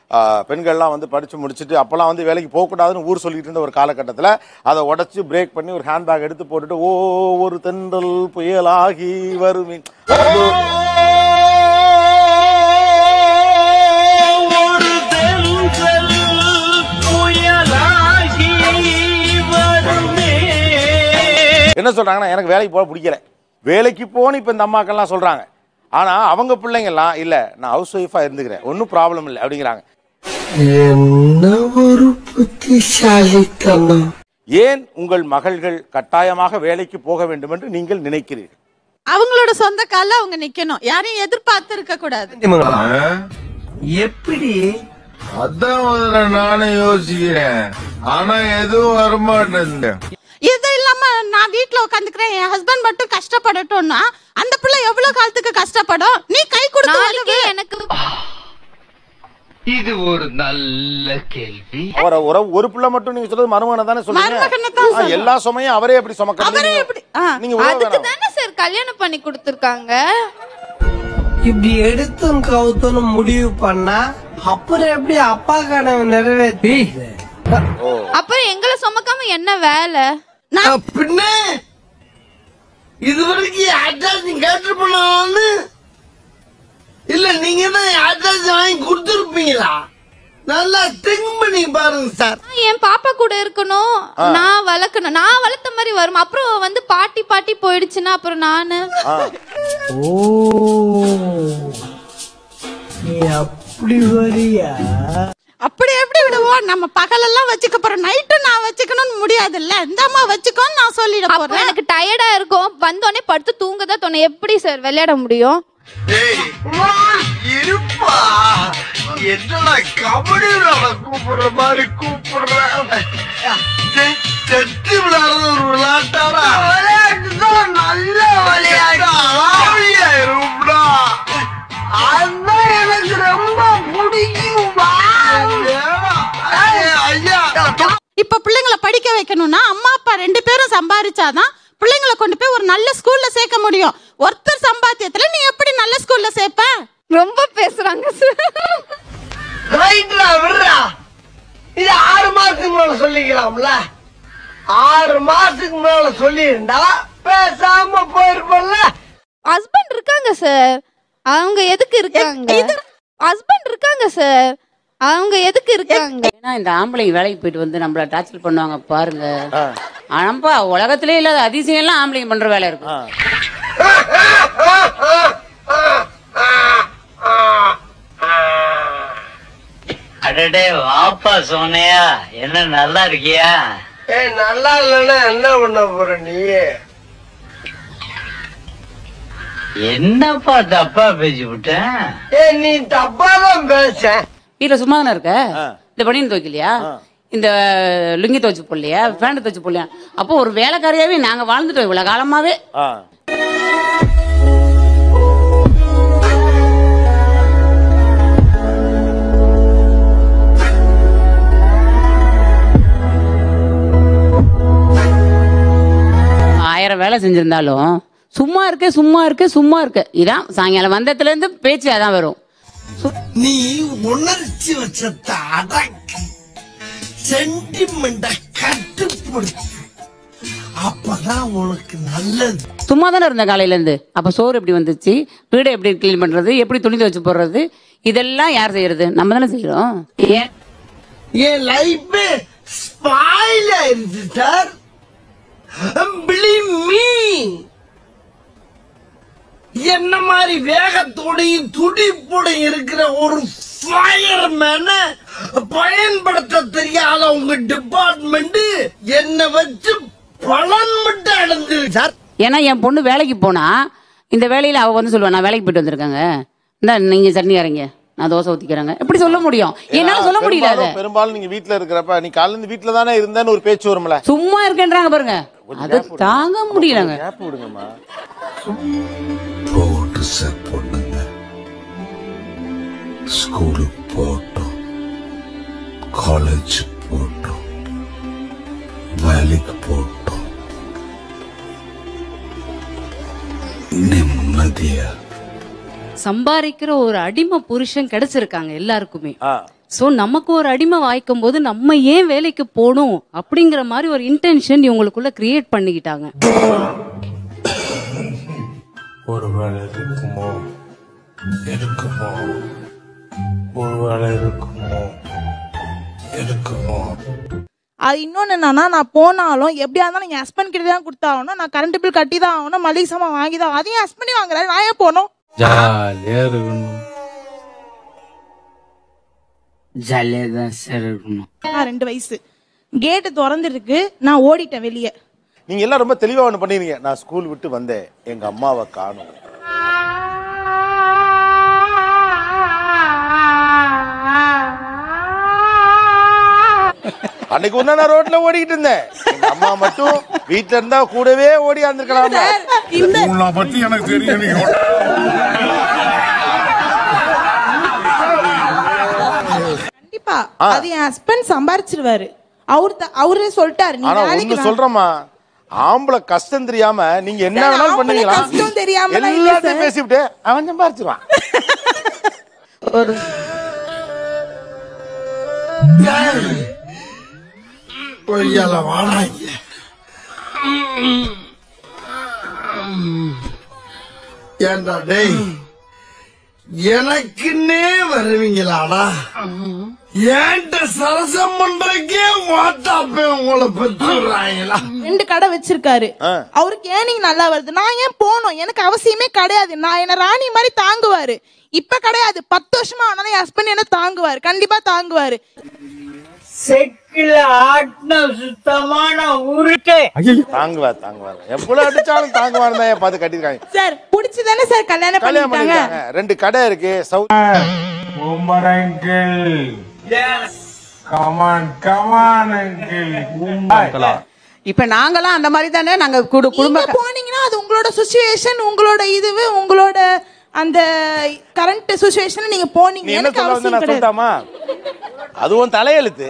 ஆ, பெண்கள்லாம் வந்து படிச்சு முடிச்சுட்டு அப்பெல்லாம் வந்து வேலைக்கு போகக்கூடாதுன்னு ஊர் சொல்லிட்டு இருந்த ஒரு காலகட்டத்தில் அதை உடைச்சு பிரேக் பண்ணி ஒரு ஹேண்ட்பேக் எடுத்து போட்டுட்டு ஓ ஒரு தென்றல் புயலாகி வருமே ஒரு தென்றல் புயலாகி வருமே என்ன சொல்றாங்கன்னா எனக்கு வேலைக்கு போக பிடிக்கல வேலைக்கு போன்னு இப்போ இந்த அம்மாக்கெல்லாம் சொல்றாங்க ஆனா அவங்க பிள்ளைங்கெல்லாம் இல்ல நான் ஹவுஸ் ஒய்ஃபா இருந்துக்கிறேன் ஒன்றும் ப்ராப்ளம் இல்லை அப்படிங்கிறாங்க என்ன ஒரு புத்திசாலித்தனம் ஏன் உங்கள் மகள்கள் கட்டாயமாக வேலைக்கு போக வேண்டும் என்று நீங்கள் நினைக்கிறீர்கள் அவங்களோட சொந்த கால்ல அவங்க நிக்கணும் யாரையும் எதிர்பார்த்து இருக்க கூடாது எப்படி அதான் முதல்ல நானும் யோசிக்கிறேன் ஆனா எதுவும் வரமாட்டேன் இது இல்லாம நான் வீட்ல உட்காந்துக்கிறேன் என் ஹஸ்பண்ட் மட்டும் கஷ்டப்படட்டும்னா அந்த பிள்ளை எவ்வளவு காலத்துக்கு கஷ்டப்படும் நீ கை கொடுத்து நாளைக்கே உதவு. எனக்கு இது ஒரு நல்ல கேள்வி ஒரு ஒரு ஒரு பிள்ளை மட்டும் நீங்க சொல்றது மருமகனை தானே மருமகனை தான் சொல்லுங்க ஆ, சொல்றேன். எல்லா சுமையும் அவரே எப்படி சுமக்கிறது அவரே நீங்க- எப்படி ஆ. நீங்க உதவ அதுக்கு வேணாம். தானே சார் கல்யாணம் பண்ணி கொடுத்துருக்காங்க இப்படி எடுத்தும் கவுத்தனும் முடிவு பண்ணா அப்புறம் எப்படி அப்பா கனவு நிறைவேற்றி அப்புறம் எங்களை சுமக்காம என்ன வேலை பின்ன இது வரைக்கும் அட்ரஸ் கேட்டிருப்பீங்களான்னு இல்ல நீங்க தான் அட்ரஸ் வாங்கி கொடுத்துருப்பீங்களா நல்லா திங்க் பண்ணி பாருங்க சார் நான் என் பாப்பா கூட இருக்கணும் நான் வளர்க்கணும் நான் வளர்த்த மாதிரி வரும் அப்புறம் வந்து பாட்டி பாட்டி போயிடுச்சுன்னா அப்புறம் நானு ஆ. ஓ நீ அப்படி வரியா அப்படி எப்படி விடுவோம் நம்ம பகலெல்லாம் வச்சுக்க போறோம் நைட்டும் நான் வச்சுக்கணும்னு முடியாதுல்ல இந்த அம்மா வச்சுக்கோன்னு நான் சொல்லிட அப்ப போறேன் எனக்கு டயர்டா இருக்கும் வந்தோடனே படுத்து தூங்க தான் தோணும் எப்படி சார் விளையாட முடியும் இருப்பா என்னடா கபடி விளையாட கூப்பிடுற மாதிரி கூப்பிடுற செத்து விளையாடுற ஒரு விளையாட்டாரா விளையாட்டு தான் நல்ல விளையாட்டு ஆவியாயிரும்டா அதான் எனக்கு ரொம்ப பிடிக்கும்பா ஐயா இப்ப பிள்ளைங்களை படிக்க வைக்கணும்னா அம்மா அப்பா ரெண்டு பேரும் சம்பாதிச்சாதான் பிள்ளைங்களை கொண்டு போய் ஒரு நல்ல ஸ்கூல்ல சேர்க்க முடியும் ஒருத்தர் சம்பாத்தியத்துல நீ எப்படி நல்ல ஸ்கூல்ல சேர்ப்ப ரொம்ப பேசுறாங்க சார் ரைட்ரா விடுறா இது ஆறு மாசத்துக்கு மேல சொல்லிக்கலாம்ல ஆறு மாசத்துக்கு மேல சொல்லியிருந்தா பேசாம போயிருப்பல ஹஸ்பண்ட் இருக்காங்க சார் அவங்க எதுக்கு இருக்காங்க ஹஸ்பண்ட் இருக்காங்க சார் அவங்க எதுக்கு இருக்காங்க ஏன்னா இந்த ஆம்பளைங்க வேலைக்கு போயிட்டு வந்து நம்மள டார்ச்சர் பண்ணுவாங்க பாருங்க ஆனாப்பா உலகத்திலே இல்லாத அதிசயம் எல்லாம் ஆம்பளைங்க பண்ற வேலை இருக்கு அடடே வாப்பா சோனையா என்ன நல்லா இருக்கியா ஏய் நல்லா இல்லைன்னா என்ன பண்ண போற நீ என்னப்பா தப்பா பேசி விட்டேன் ஏய் நீ தப்பா தான் பேச வீட்டுல சும்மா தானே இருக்க இந்த பனியன் துவைக்கலையா இந்த லுங்கி துவைச்சு போடலையா பேண்ட் துவைச்சு போடலையா அப்போ ஒரு வேலைக்காரியாவே நாங்க வாழ்ந்துட்டோம் இவ்வளவு காலமாவே ஆ. ஆயிரம் வேலை செஞ்சிருந்தாலும் சும்மா இருக்க சும்மா இருக்க சும்மா இருக்க இதான் சாயங்காலம் வந்ததுல இருந்து பேச்சு அதான் வரும் நீ உணர்ச்சி வச்சத அடக்கு சென்டிமெண்ட கட்டுப்படுத்து அப்பதான் உனக்கு நல்லது சும்மா தானே இருந்தேன் காலையில இருந்து அப்ப சோறு எப்படி வந்துச்சு வீடை எப்படி க்ளீன் பண்றது எப்படி துணி துவைச்சு போடுறது இதெல்லாம் யார் செய்யறது நம்ம தானே செய்யறோம் ஏன் என் லைஃப் ஸ்பாயில் ஆயிருச்சு சார் பிலீவ் மீ என்ன மாதிரி வேகத்தோடையும் துடிப்போடையும் இருக்கிற ஒரு ஃபயர்மேன பயன்படுத்த தெரியாத உங்க டிபார்ட்மெண்ட் என்ன வச்சு பலன் மட்டும் அடைஞ்சு சார் ஏன்னா என் பொண்ணு வேலைக்கு போனா இந்த வேலையில அவ வந்து சொல்லுவா நான் வேலைக்கு போயிட்டு வந்திருக்காங்க இந்த நீங்க சட்னி அரைங்க நான் தோசை ஊத்திக்கிறேங்க எப்படி சொல்ல முடியும் என்னால சொல்ல முடியல அதை பெரும்பாலும் பெரும்பாலும் நீங்க வீட்ல இருக்கிறப்ப நீ காலையில இருந்து வீட்ல தானே இருந்தேன்னு ஒரு பேச்சு வரும்ல சும்மா இருக்கேன்றாங்க பாருங்க அது தாங்க முடியலங்க கேப் விடுங்கம்மா போட்டு செட் பண்ணுங்க ஸ்கூலுக்கு போட்டோம் காலேஜ் போட்டோம் வேலைக்கு போட்டோம் நிம்மதியா சம்பாதிக்கிற ஒரு அடிமை புருஷன் கிடைச்சிருக்காங்க எல்லாருக்குமே ஆ ஸோ நமக்கு ஒரு அடிமை வாய்க்கும் போது நம்ம ஏன் வேலைக்கு போகணும் அப்படிங்கிற மாதிரி ஒரு இன்டென்ஷன் இவங்களுக்குள்ள கிரியேட் பண்ணிக்கிட்டாங்க ஒருவேளை இருக்குமோ இருக்குமோ ஒருவேளை இருக்குமோ இருக்குமோ அது இன்னொன்று என்னன்னா நான் போனாலும் எப்படியா இருந்தாலும் என் ஹஸ்பண்ட் கிட்ட தான் கொடுத்தாகணும் நான் கரண்ட் பில் கட்டி தான் ஆகணும் மளிகை சாமான் வாங்கி தான் அதையும் ஹஸ்பண்டே வாங்குறாரு நான் ஏன் போகணும் ஜாலியா இருக்கணும் ஜாலியாக தான் சார் இருக்கணும் நான் ரெண்டு வயசு கேட்டு திறந்துருக்கு நான் ஓடிட்டேன் வெளியே நீங்க எல்லாம் ரொம்ப தெளிவா ஒண்ணு பண்ணிருங்க நான் ஸ்கூல் விட்டு வந்தேன் எங்க அம்மாவை காணும் அன்னைக்கு ஒண்ணு நான் ரோட்ல ஓடிக்கிட்டு இருந்தேன் எங்க அம்மா மட்டும் வீட்ல இருந்தா கூடவே ஓடி வந்திருக்கலாம் இந்த உன்னை பத்தி எனக்கு தெரியும் நீ கண்டிப்பா அது என் ஹஸ்பண்ட் சம்பாரிச்சிருவாரு அவரு த- அவரே சொல்லிட்டாரு நீ ஆனா வேலைக்கு ஒண்ணு வா. சொல்றேம்மா ஆம்பளை கஷ்டம் தெரியாம நீங்க என்ன சார், வேணாலும் ஆம்பளை பண்ணீங்களா கஷ்டம் தெரியாமலாம் இல்ல எல்லாத்தையும் சார். பேசிவிட்டு அவன் சம்பாரிச்சிருவான் கொய்யால வாடாங்க ஏண்டா டேய் எனக்குன்னே வருவீங்களாடா ஏன்ட்ட சரசம் பண்றக்கே வாட்டாப்பே உங்களை பெற்றுறாங்களா ரெண்டு கடை வச்சிருக்காரு ஆ. அவருக்கு ஏன் நீங்க நல்லா வருது நான் ஏன் போகணும் எனக்கு அவசியமே கிடையாது நான் என்ன ராணி மாதிரி தாங்குவாரு இப்ப கிடையாது பத்து வருஷமா ஆனாலும் என் ஹஸ்பண்ட் என்ன தாங்குவாரு கண்டிப்பா தாங்குவாரு செக்கில் ஆட்டின சுத்தமான உருட்டு தாங்குவா தாங்குவா எவ்வளவு அடிச்சாலும் தாங்குவான்னு தான் பார்த்து கட்டிருக்காங்க சார் புடிச்சு தானே சார் கல்யாணம் கல்யாணம் பண்ணிட்டாங்க பண்ணிருக்காங்க ரெண்டு கடை இருக்கு south boomer uncle come on come on uncle இப்ப நாங்களாம் அந்த மாதிரி தானே நாங்க குடு- குடும்ப நீங்க போனீங்கன்னா அது உங்களோட சுச்சுவேஷன் உங்களோட இதுவு உங்களோட அந்த கரண்ட் சுச்சுவேஷன் நீங்க போனீங்க நீ என்ன எனக்கு சொல்ல வந்து அவசியம் நான் கிடையாது சொல்லட்டாமா அதுவும் தலையெழுத்து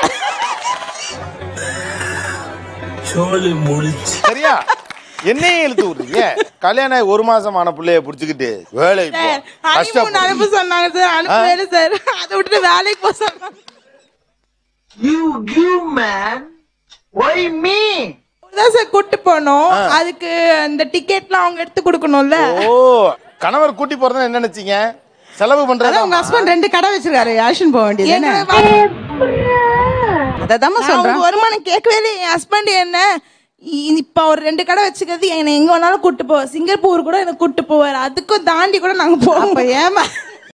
சோழி முடிச்சு சரியா என்னையும் இழுத்து விடுறீங்க கல்யாணம் ஆகி ஒரு மாசம் ஆன பிள்ளைய புடிச்சுக்கிட்டு வேலைக்கு போ சார் ஹனிமூன் கஷ்டப்படு அனுப்ப சொன்னாங்க சார் அனுப்பவே சார் அதை விட்டுட்டு வேலைக்கு போக சொன்னாங்க you give man why me தான் சார் கூட்டு போனோம் அதுக்கு அந்த டிக்கெட்லாம் அவங்க எடுத்து கொடுக்கணும்ல ஓ கணவர் கூட்டி போறதா என்ன நினைச்சீங்க செலவு அதான் உங்க பண்றது ஹஸ்பண்ட் ரெண்டு கடை வச்சிருக்காரு ஆக்ஷன் போக வேண்டியது எங்க அததான் நான் சொல்றேன் உங்க வருமானம் கேட்கவே இல்லை என் ஹஸ்பண்ட் என்ன இ- இப்ப ஒரு ரெண்டு கடை வச்சுக்கிறது என்னை எங்க வேணாலும் கூட்டு போவார் சிங்கப்பூர் கூட எனக்கு கூட்டு போவார் அதுக்கும் தாண்டி கூட நாங்க போவோம் ஏமா